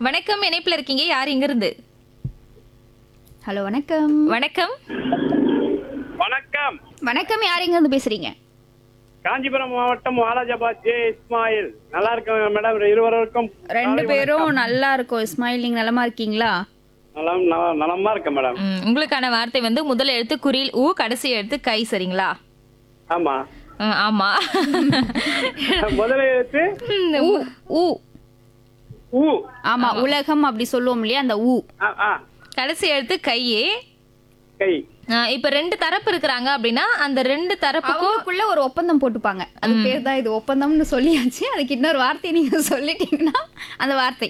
வணக்கம் இணைப்புல இருக்கீங்க யார் இங்க இருந்து ஹலோ வணக்கம் வணக்கம் வணக்கம் வணக்கம் யார் எங்க இருந்து பேசுறீங்க காஞ்சிபுரம் மாவட்டம் வாலாஜாபாத் ஜே இஸ்மாயில் நல்லா இருக்கேன் மேடம் இருவருக்கும் ரெண்டு காலை பேரும் வணக்கம். நல்லா இருக்கும் இஸ்மாயில் நீங்க நலமா இருக்கீங்களா நலம் நலம் நலமா இருக்கேன் மேடம் ம், உங்களுக்கான வார்த்தை வந்து முதல் எழுத்து குறில் ஊ கடைசி எழுத்து கை சரிங்களா ஆமா ம், ஆமா முதல் எழுத்து ஊ ஊ ஊ ஆமா உலகம் அப்படி சொல்லுவோம் இல்லையா அந்த ஊ ஆ, ஆ, கடைசி எழுத்து கையே கை ஆ, இப்ப ரெண்டு தரப்பு இருக்கிறாங்க அப்படின்னா அந்த ரெண்டு தரப்புக்கும் அவங்களுக்குள்ள ஒரு ஒப்பந்தம் போட்டுப்பாங்க அது பேர் தான் இது ஒப்பந்தம்னு சொல்லியாச்சு அதுக்கு இன்னொரு வார்த்தையை நீங்க சொல்லிட்டீங்கன்னா அந்த வார்த்தை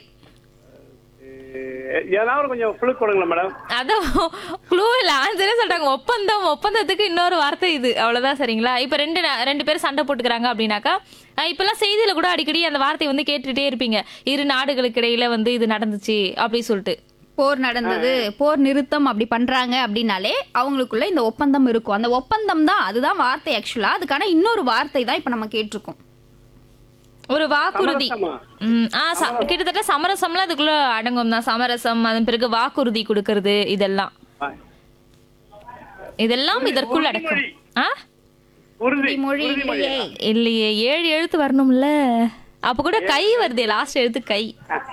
அஹ், ஏதாவது கொஞ்சம் புழு கொடுங்களேன் மேடம் அதான் க்ளூ இல்ல ஆன்சரே சொல்றாங்க ஒப்பந்தம் ஒப்பந்தத்துக்கு இன்னொரு வார்த்தை இது அவ்வளவுதான் சரிங்களா இப்ப ரெண்டு நா- ரெண்டு பேரும் சண்டை போட்டுக்கிறாங்க அப்படின்னாக்கா அஹ் இப்பெல்லாம் செய்தியில கூட அடிக்கடி அந்த வார்த்தை வந்து கேட்டுட்டே இருப்பீங்க இரு நாடுகளுக்கு இடையில வந்து இது நடந்துச்சு அப்படி சொல்லிட்டு போர் நடந்தது போர் நிறுத்தம் அப்படி பண்றாங்க அப்படின்னாலே அவங்களுக்குள்ள இந்த ஒப்பந்தம் இருக்கும் அந்த ஒப்பந்தம் தான் அதுதான் வார்த்தை ஆக்சுவலா அதுக்கான இன்னொரு வார்த்தை தான் இப்ப நம்ம கேட்டிருக்கோம் ஒரு வாக்குறுதி சமரசமா? ம், ஆ ச- கிட்டத்தட்ட சமரசம்லாம் அதுக்குள்ள அடங்கும் தான் சமரசம் அதன் பிறகு வாக்குறுதி கொடுக்கறது இதெல்லாம் ஆ, இதெல்லாம் இதற்குள் அடக்கும் உறுதிமொழி. ஆ உறுதி மொழி உறுதிமொழி. இல்லையே இல்லையே ஏழு எழுத்து வரணும்ல அப்ப கூட கை வருதே லாஸ்ட் எழுத்து கை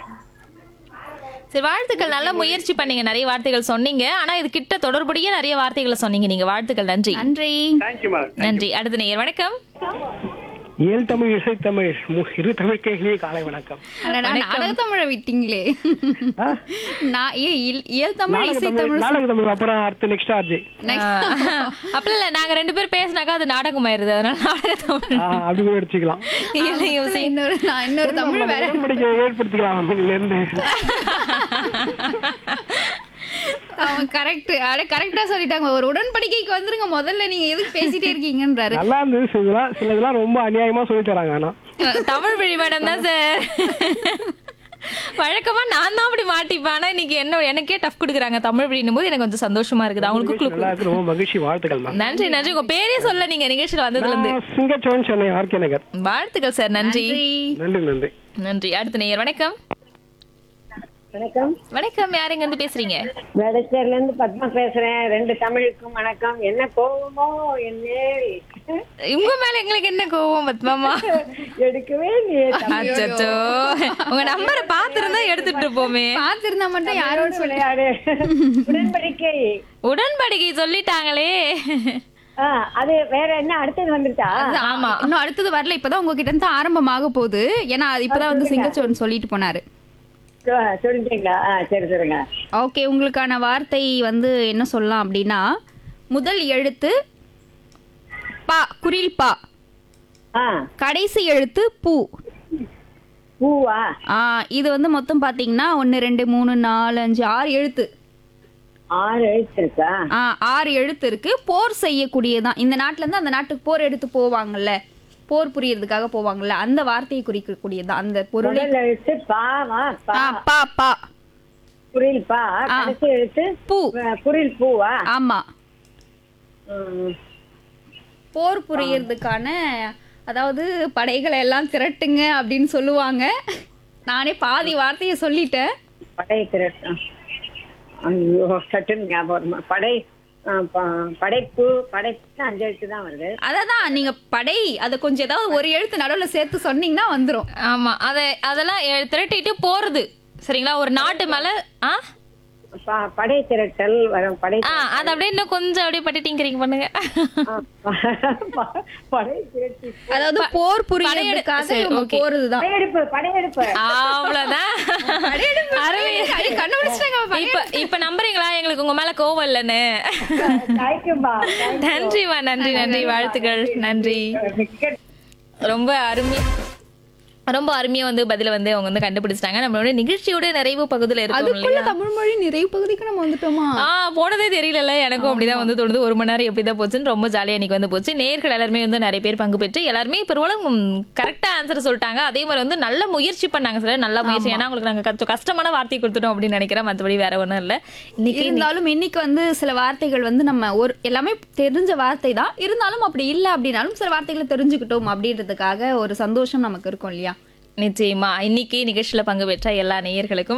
சரி வாழ்த்துக்கள் நல்ல முயற்சி பண்ணீங்க நிறைய வார்த்தைகள் சொன்னீங்க ஆனா இது கிட்ட தொடர்புடைய நிறைய வார்த்தைகளை சொன்னீங்க நீங்க வாழ்த்துக்கள் நன்றி நன்றி தேங்க்யூ மேடம் நன்றி அடுத்த நேயர் வணக்கம் இயல் தமிழ் இசை தமிழ் மு- இரு தமிழ் கேள்வி காலை வணக்கம் அடடா, நாடக தமிழை விட்டீங்களே நான் ஏ இல்- இயல் தமிழ் நாடக இசை தமிழ் தமிழ் நாடக தமிழ் அப்புறம் அடுத்து நெக்ஸ்ட் ஆர்ஜி அப்படி இல்ல நாங்க ரெண்டு பேரும் பேசினாக்கா அது நாடகம் ஆயிருது அதனால நாடகம் அப்படி கூட எடுத்துக்கலாம் இல்லைங்க இன்னொரு நான் இன்னொரு தமிழ் வேற உடன்படிக்கை ஏற்படுத்திக்கலாம் இதுல இருந்து அவன் கரெக்ட் அட கரெக்டா சொல்லிட்டாங்க ஒரு உடன்படிக்கைக்கு வந்துருங்க முதல்ல நீங்க எதுக்கு பேசிட்டே இருக்கீங்கன்றாரு நல்லா இருந்தது சிலதெல்லாம் சிலதெல்லாம் ரொம்ப அநியாயமா சொல்லி தராங்க ஆனா தமிழ் வழி மேடம் தான் சார் வழக்கமா நான் தான் அப்படி மாட்டிப்பேன் ஆனா இன்னைக்கு என்ன எனக்கே டஃப் கொடுக்குறாங்க தமிழ் வழின்னும் போது எனக்கு கொஞ்சம் சந்தோஷமா இருக்குது அவங்களுக்கும் clue நல்லா இருக்கு ரொம்ப மகிழ்ச்சி வாழ்த்துக்கள் மேம் நன்றி நன்றி உங்க பேரே சொல்ல நீங்க நிகழ்ச்சியில வந்ததுல இருந்து நான் சிங்கச்சோன் சென்னை ஆர்கே நகர் வாழ்த்துக்கள் சார் நன்றி நன்றி நன்றி நன்றி அடுத்த நேயர் வணக்கம் வணக்கம் வணக்கம் யார் எங்க இருந்து பேசுறீங்க வேடச்சேரில இருந்து பத்மா பேசுறேன் ரெண்டு தமிழுக்கும் வணக்கம் என்ன கோவமோ என்ன உங்க மேல எங்களுக்கு என்ன கோவம் பத்மாமா எடுக்கவே இல்லையே தமிழ் அச்சோ உங்க நம்பரை பாத்துருந்தா எடுத்துட்டு இருப்போமே பாத்திருந்தா மட்டும் யாரோட சொல்லி விளையாடு உடன்படிக்கை உடன்படிக்கை சொல்லிட்டாங்களே ஆ, அது வேற என்ன அடுத்தது வந்துட்டா ஆமா இன்னும் அடுத்தது வரல இப்பதான் உங்ககிட்ட இருந்து ஆரம்பமாக போகுது ஏன்னா அது இப்பதான் வந்து சிங்கச்சோன் சொல்லிட்டு போனாரு சொ- சொல்லிட்டீங்களா ஆ, சரி சரிங்க ஓகே உங்களுக்கான வார்த்தை வந்து என்ன சொல்லலாம் அப்படின்னா முதல் எழுத்து பா குரில் பா ஆ கடைசி எழுத்து பூ பூவா ஆ இது வந்து மொத்தம் பாத்தீங்கன்னா ஒன்னு ரெண்டு மூணு நாலு அஞ்சு ஆறு எழுத்து ஆறு எழுத்து இருக்கா ஆ ஆறு எழுத்து இருக்கு போர் செய்யக்கூடியதான் இந்த நாட்டுல இருந்து அந்த நாட்டுக்கு போர் எடுத்து போவாங்கல்ல போர் புரியறதுக்காக போவாங்கல்ல அந்த வார்த்தையை குறிக்கக்கூடியதான் அந்த பொருளை முதல் எழுத்து பாவா பா ஆ, பா பா குரில் பா கடைசி எழுத்து பூ அஹ், குரில் பூவா ஆமா ம். போர் புரியறதுக்கான அதாவது படைகளை எல்லாம் திரட்டுங்க அப்படின்னு சொல்லுவாங்க நானே பாதி வார்த்தையை சொல்லிட்டேன் படை திரட்டம் ஐயோ சட்டுன்னு ஞாபகம் வருமா? படை ஆ, ப- படைப்பு படைப்பு அஞ்சு எழுத்து தான் வருது அததான் நீங்க படை அதை கொஞ்சம் ஏதாவது ஒரு எழுத்து நடுவுல சேர்த்து சொன்னீங்கன்னா வந்துரும் ஆமா அத அதெல்லாம் எ- திரட்டிட்டு போறது சரிங்களா ஒரு நாட்டு மேல ஆ ப- படை திரட்டல் வரும் படை ஆ அது அப்படியே இன்னும் கொஞ்சம் அப்படியே பட்டு டிங்கரிங் பண்ணுங்க ஆ, ப- படை திரட்டி அதாவது போர் புரியறதுக்காக சரி, இவங்க okay. போறதுதான் படையெடுப்பு படையெடுப்பு அவ்வளவுதான் அருமை. அடி, கண்டுபிடிச்சிட்டாங்க இப்ப இப்ப நம்புறீங்களா எங்களுக்கு உங்க மேல கோவம் இல்லைன்னு தேங்க்யூமா நன்றிமா நன்றி நன்றி வாழ்த்துக்கள் நன்றி ரொம்ப அருமையா ரொம்ப அருமையா வந்து பதில வந்து அவங்க வந்து கண்டுபிடிச்சிட்டாங்க நம்மளோட நிகழ்ச்சியோட நிறைவு பகுதியில இருக்கோம் அதுக்குள்ள இல்லையா தமிழ் மொழி நிறைவு பகுதிக்கு நம்ம வந்துட்டோமா ஆ போனதே தெரியல எனக்கும் அப்படிதான் வந்து தோணுது ஒரு மணி நேரம் எப்படிதான் போச்சுன்னு ரொம்ப ஜாலியா இன்னைக்கு வந்து போச்சு நேர்கள் எல்லாருமே வந்து நிறைய பேர் பங்கு பெற்று எல்லாருமே பெரும்பாலும் கரெக்டா ஆன்சர் சொல்லிட்டாங்க அதே மாதிரி வந்து நல்ல முயற்சி பண்ணாங்க சார் நல்ல முயற்சி ஏன்னா உங்களுக்கு நாங்க கொஞ்சம் கஷ்டமான வார்த்தை கொடுத்துட்டோம் அப்படின்னு நினைக்கிறேன் மத்தபடி வேற ஒண்ணும் இல்ல இன்னைக்கு இருந்தாலும் இன்னைக்கு வந்து சில வார்த்தைகள் வந்து நம்ம ஒரு எல்லாமே தெரிஞ்ச வார்த்தை தான் இருந்தாலும் அப்படி இல்ல அப்படின்னாலும் சில வார்த்தைகளை தெரிஞ்சுக்கிட்டோம் அப்படின்றதுக்காக ஒரு சந்தோஷம் நமக்கு இருக்கும் இல்லையா நிச்சயமா இன்னைக்கு நிகழ்ச்சியில பங்கு பெற்ற எல்லா நேயர்களுக்கும்